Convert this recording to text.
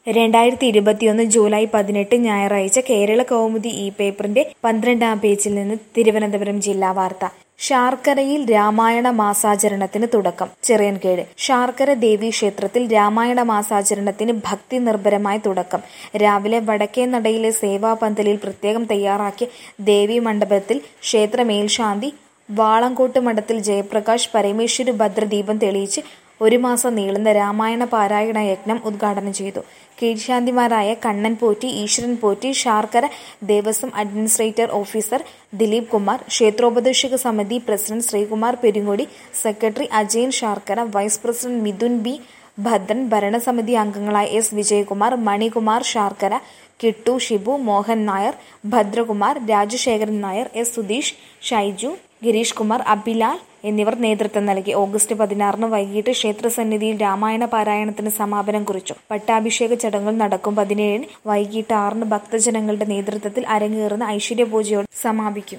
രണ്ടായിരത്തി ഇരുപത്തിയൊന്ന് ജൂലൈ പതിനെട്ട് ഞായറാഴ്ച കേരള കൗമുദി ഈ പേപ്പറിന്റെ പന്ത്രണ്ടാം പേജിൽ നിന്ന് തിരുവനന്തപുരം ജില്ലാ വാർത്ത ശാർക്കരയിൽ രാമായണ മാസാചരണത്തിന് തുടക്കം ചിറയൻകീഴ് ശാർക്കര ദേവീ ക്ഷേത്രത്തിൽ രാമായണ മാസാചരണത്തിന് ഭക്തി നിർഭരമായ തുടക്കം രാവിലെ വടക്കേ നടയിലെ സേവാപന്തലിൽ പ്രത്യേകം തയ്യാറാക്കിയ ദേവീ മണ്ഡപത്തിൽ ക്ഷേത്ര മേൽശാന്തി വാളങ്കോട്ട് മഠത്തിൽ ജയപ്രകാശ് പരമേശ്വരി ഭദ്രദീപം തെളിയിച്ച് ഒരു മാസം നീളുന്ന രാമായണ പാരായണ യജ്ഞം ഉദ്ഘാടനം ചെയ്തു കീഴ്ശാന്തിമാരായ കണ്ണൻ പോറ്റി ഈശ്വരൻ പോറ്റി ശാർക്കര ദേവസ്വം അഡ്മിനിസ്ട്രേറ്റർ ഓഫീസർ ദിലീപ് കുമാർ ക്ഷേത്രോപദേശക സമിതി president Sreekumar Perungodi secretary Ajayan Sarkara vice president Mithun B Bhadran ഭരണസമിതി അംഗങ്ങളായ എസ് വിജയകുമാർ മണികുമാർ ശാർക്കര കിട്ടു ഷിബു മോഹൻ നായർ ഭദ്രകുമാർ രാജശേഖരൻ നായർ എസ് സുധീഷ് ഷൈജു ഗിരീഷ് കുമാർ അബിലാൽ എന്നിവർ നേതൃത്വം നൽകി ഓഗസ്റ്റ് പതിനാറിന് വൈകിട്ട് ക്ഷേത്രസന്നിധിയിൽ രാമായണ പാരായണത്തിന് സമാപനം കുറിച്ചു പട്ടാഭിഷേക ചടങ്ങുകൾ നടക്കും പതിനേഴിന് വൈകിട്ട് ആറിന് ഭക്തജനങ്ങളുടെ നേതൃത്വത്തിൽ അരങ്ങേറുന്ന ഐശ്വര്യപൂജയോടെ സമാപിക്കും